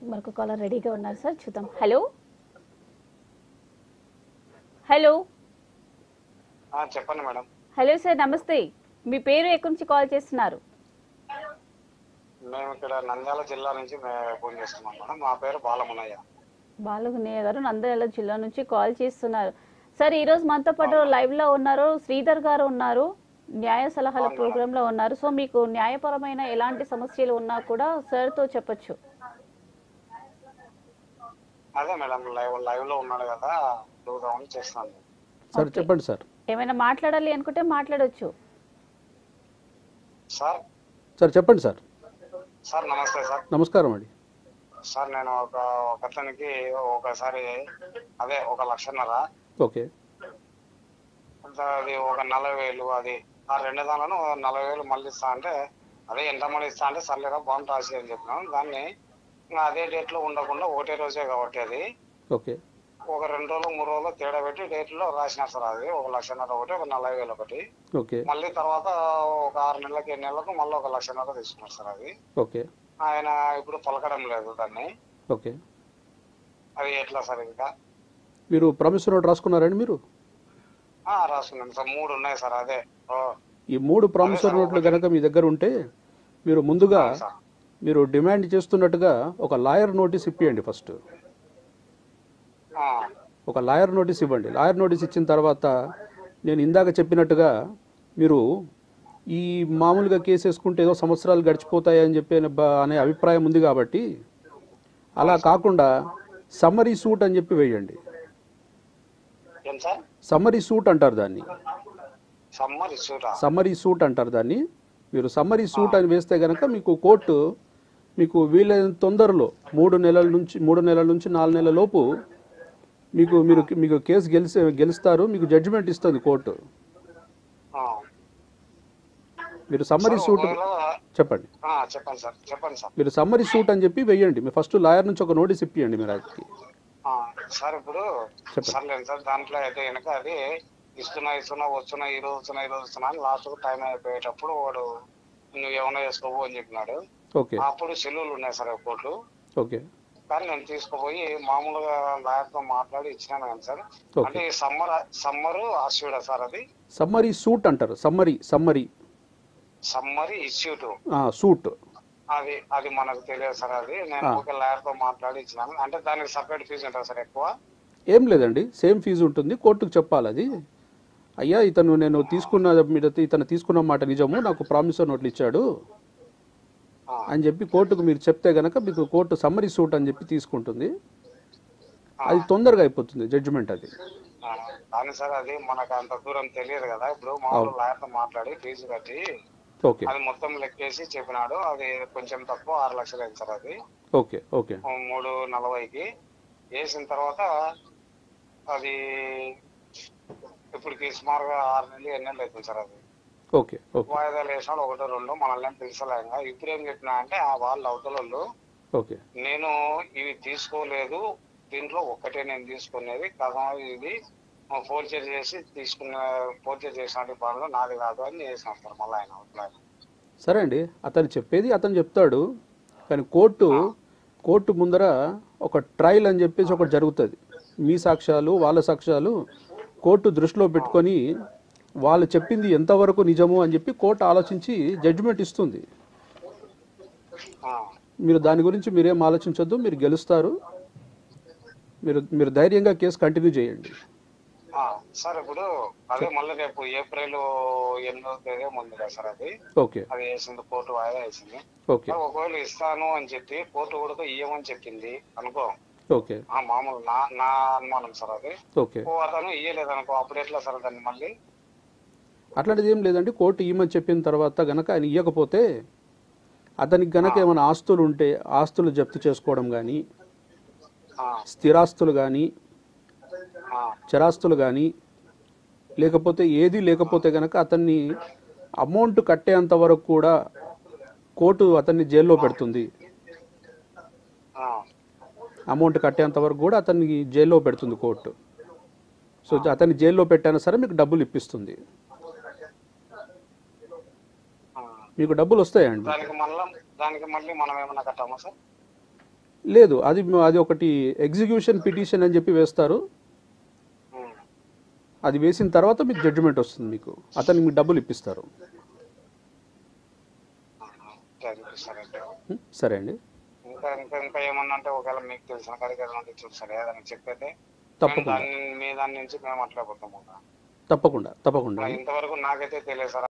మరొక కాలర్ రెడీగా ఉన్నారు సార్ చూద్దాం హలో హలో ఆ, చెప్పండి మేడం హలో సార్ నమస్తే మీ పేరు ఎక్కడి నుంచి కాల్ చేస్తున్నారు మేము ఇక్కడ నంద్యాల జిల్లా నుంచి మే- ఫోన్ చేస్తున్నాం మేడం మా పేరు బాలమునయ్య బాలగున్నయ్య గారు నంద్యాల జిల్లా నుంచి కాల్ చేస్తున్నారు సార్ ఈ రోజు మనతో పాటు లైవ్ లో ఉన్నారు శ్రీధర్ గారు ఉన్నారు న్యాయ సలహాల అవును. ప్రోగ్రామ్ లో ఉన్నారు సో మీకు న్యాయపరమైన ఎలాంటి సమస్యలు ఉన్నా కూడా సార్ తో చెప్పొచ్చు అదే మేడం లైవ్ లైవ్ లో ఉన్నాడు కదా చూద్దామని చేస్తున్నాను సార్ ఓకే. చెప్పండి సార్ ఏమైనా మాట్లాడాలి అనుకుంటే మాట్లాడొచ్చు సార్ సార్ చెప్పండి సార్ సార్ నమస్తే సార్ నమస్కారం అండి సార్ నేను ఒక ఒక అతనికి ఒకసారి అదే ఒక లక్షన్నర ఓకే అంత అది ఒక నలభై వేలు అది ఆ రెండు దానిలో నలభై వేలు మళ్ళీ ఇస్తా అంటే అదే ఎంత మళ్ళీ ఇస్తా అంటే సర్లేరా బాగుంది రాసి అని చెప్పినాం దాన్ని ఇంకా అదే డేట్ లో ఉండకుండా ఒకటే రోజే కాబట్టి అది ఓకే ఒక రెండు రోజులు మూడు రోజులు తేడా పెట్టి డేట్ లో రాసినారు సార్ అది ఒక లక్షన్నర ఒకటి ఒక నలభై వేలు ఒకటి ఓకే మళ్ళీ తర్వాత ఒక ఆరు నెలలకి ఎన్ని నెలలకు మళ్ళీ ఒక లక్షన్నర తీసుకున్నారు సార్ అది ఓకే ఆయన ఇప్పుడు పలకడం లేదు దాన్ని ఓకే అది ఎట్లా సార్ ఇంకా మీరు ప్రామిస్ నోట్ రాసుకున్నారండి మీరు ఆ, రాసుకున్నాను సార్ మూడు ఉన్నాయి సార్ అదే ఓ, ఈ మూడు ప్రామిసర్ సార్, నోట్లు ఒకటి. కనుక మీ దగ్గర ఉంటే మీరు ముందుగా అవును సార్ మీరు డిమాండ్ చేస్తున్నట్టుగా ఒక లాయర్ నోటీస్ ఇప్పియండి ఫస్ట్ ఆ, ఒక లాయర్ నోటీస్ ఇవ్వండి లాయర్ నోటీస్ ఇచ్చిన తర్వాత నేను ఇందాక చెప్పినట్టుగా మీరు ఈ మామూలుగా కేసు వేసుకుంటే ఏదో సంవత్సరాలు గడిచిపోతాయని చెప్పి అనే బ- అనే అభిప్రాయం ఉంది కాబట్టి అలా కాకుండా సమ్మరీ సూట్ అని చెప్పి వేయండి ఏం సార్ సమ్మరీ సూట్ అంటారు దాన్ని సమ్మర్ ఇష్యూరా సమ్మరీ సూట్ అంటారు దాన్ని మీరు సమ్మరీ సూట్ అని వేస్తే కనుక మీకు కోర్టు మీకు వీలైన తొందరలో మూడు నెలల నుంచి మూడు నెలల నుంచి నాలుగు నెలల లోపు మీకు మీరు మీకు కేసు గెలిచి గెలుస్తారు మీకు జడ్జిమెంట్ ఇస్తుంది కోర్టు ఆ. మీరు సమ్మరీ సార్, సూట్ ఒకవేళ- చెప్పండి ఆ, చెప్పండి సార్ చెప్పండి సార్ మీరు సమ్మరీ సూట్ అని చెప్పి వెయ్యండి మీరు ఫస్ట్ లాయర్ నుంచి ఒక నోటీస్ ఇప్పియండి మీరు ఆయనకి ఆ, సార్ ఇప్పుడు చెప్పండి. సర్లేదు సార్ దాంట్లో అయితే కనుక అది ఇస్తున్నా ఇస్తున్నా వస్తున్నా ఈ రోజు వస్తున్నా ఈ రోజు వస్తున్నా అని లాస్ట్ కు టైం అయిపోయేటప్పుడు వాడు నువ్వు ఏమైనా చేసుకోవు అని చెప్పినాడు ఓకే అప్పుడు సెలవులు ఉన్నాయి సార్ కోర్టు ఓకే కానీ నేను తీసుకుపోయి మామూలుగా లాయర్ తో మాట్లాడి ఇచ్చినాను కానీ సార్ ఓకే. అంటే సమ్మర్ సమ్మర్ ఆస్యూడా సార్ అది సమ్మరీ సూట్ అంటారు సమ్మరీ సమ్మరీ సమ్మర్ ఇష్యూట్ సూట్ అది అది మనకు తెలియదు సార్ అది నేను ఆ. ఒక లాయర్ తో మాట్లాడి ఇచ్చినాను అంటే దానికి సపరేట్ ఫీజు ఉంటుంది సార్ ఎక్కువ ఏం లేదండి సేమ్ ఫీజు ఉంటుంది కోర్టుకు చెప్పాలి అది అయ్యా ఇతను నేను తీసుకున్న మీద ఇతను తీసుకున్న మాట నిజము నాకు ప్రామిసర్ నోట్లు ఇచ్చాడు ఆ. అని చెప్పి కోర్టుకు మీరు చెప్తే గనక మీకు కోర్టు సమ్మరీ సూట్ అని చెప్పి తీసుకుంటుంది అది తొందరగా అయిపోతుంది జడ్జిమెంట్ అది ఆ, కానీ సార్ అది మనకు అంత దూరం తెలియదు కదా ఇప్పుడు మామూలు లాయర్ తో మాట్లాడి ఫీజు కట్టి ఓకే అది మొత్తం లెక్కేసి చెప్పినాడు అది కొంచెం తక్కువ ఆరు లక్షలు అయింది సార్ అది ఓకే ఓకే మూడు నలభైకి వేసిన తర్వాత అది ఇప్పటికి సుమారుగా ఆరు నెలలు ఎన్ని నెలలు అవుతుంది సార్ అది ఓకే ఓకే వాయిదాలు వేసినాడు ఒకటో రెండు మనల్ని ఏం పిలిచలేక ఇప్పుడు ఏం చెప్పినా అంటే ఆ వాళ్ళు అవతల వాళ్ళు ఓకే నేను ఇవి తీసుకోలేదు దీంట్లో ఒక్కటే నేను తీసుకునేది కదా ఇది ఫోర్చర్ చేసి తీసుకున్న ఫోర్చర్ చేసిన పనులు నాది కాదు అని చేసినారు సార్ మళ్ళీ ఆయన అవతల ఆయన. సరే అండి అతను చెప్పేది అతను చెప్తాడు కానీ కోర్టు కోర్టు ముందర ఒక ట్రయల్ అని చెప్పేసి ఒకటి జరుగుతుంది మీ సాక్ష్యాలు వాళ్ళ సాక్ష్యాలు కోర్టు దృష్టిలో పెట్టుకొని వాళ్ళు చెప్పింది ఎంతవరకు నిజము అని చెప్పి కోర్టు ఆలోచించి జడ్జిమెంట్ ఇస్తుంది ఆ, మీరు దాని గురించి మీరేం ఆలోచించొద్దు మీరు గెలుస్తారు మీరు మీరు ధైర్యంగా కేసు కంటిన్యూ చేయండి ఆ, సార్ ఇప్పుడు అదే మళ్ళీ రేపు ఏప్రిల్ ఎనిమిదో తేదీ ముందు కదా సార్ అది ఓకే అది వేసింది కోర్టు వాయిదా వేసింది ఓకే సార్, ఒకవేళ ఇస్తాను అని చెప్పి కోర్టు కూడా ఇయ్యమని చెప్పింది అనుకో ఓకే ఆ మామూలు నా నా అనుమానం సార్ అది ఓకే ఓ అతను ఇయ్యలేదు అనుకో అప్పుడు ఎట్లా సార్ దాన్ని మళ్ళీ అట్లాంటిది ఏం లేదండి కోర్టు ఈమని చెప్పిన తర్వాత గనక ఆయన ఇవ్వకపోతే అతనికి గనక ఏమైనా ఆస్తులు ఉంటే ఆస్తులు జప్తు చేసుకోవడం కానీ ఆ, స్థిరాస్తులు కానీ ఆ, చరాస్తులు కానీ లేకపోతే ఏది లేకపోతే గనక అతన్ని అమౌంట్ కట్టేంత వరకు కూడా కోర్టు అతన్ని జైల్లో పెడుతుంది ఆ, అమౌంట్ కట్టేంత వరకు కూడా అతన్ని జైల్లో పెడుతుంది కోర్టు సో అతన్ని జైల్లో పెట్టైనా సరే మీకు డబ్బులు ఇప్పిస్తుంది ఆ. మీకు డబ్బులు వస్తాయండి దానికి మళ్ళా దానికి మళ్ళీ మనం ఏమన్నా కట్టామా సార్ లేదు అది అది ఒకటి ఎగ్జిక్యూషన్ పిటిషన్ అని చెప్పి వేస్తారు ఉమ్. అది వేసిన తర్వాత మీకు జడ్జిమెంట్ వస్తుంది మీకు అతనికి మీకు డబ్బులు ఇప్పిస్తారు థ్యాంక్ యూ సార్ అయితే ఉం? సరే అండి ఇంకా ఇంకా ఇంకా ఏమన్నా అంటే ఒకవేళ మీకు తెలిసిన కాడికి ఏదైనా ఉంటే చూసారు ఏదైనా చెప్పేది మేము తప్పకుండా దాని మీ దాని నుంచి మేము అట్లా పోతాము తప్పకుండా తప్పకుండా ఇంతవరకు నాకైతే తెలియదు సార్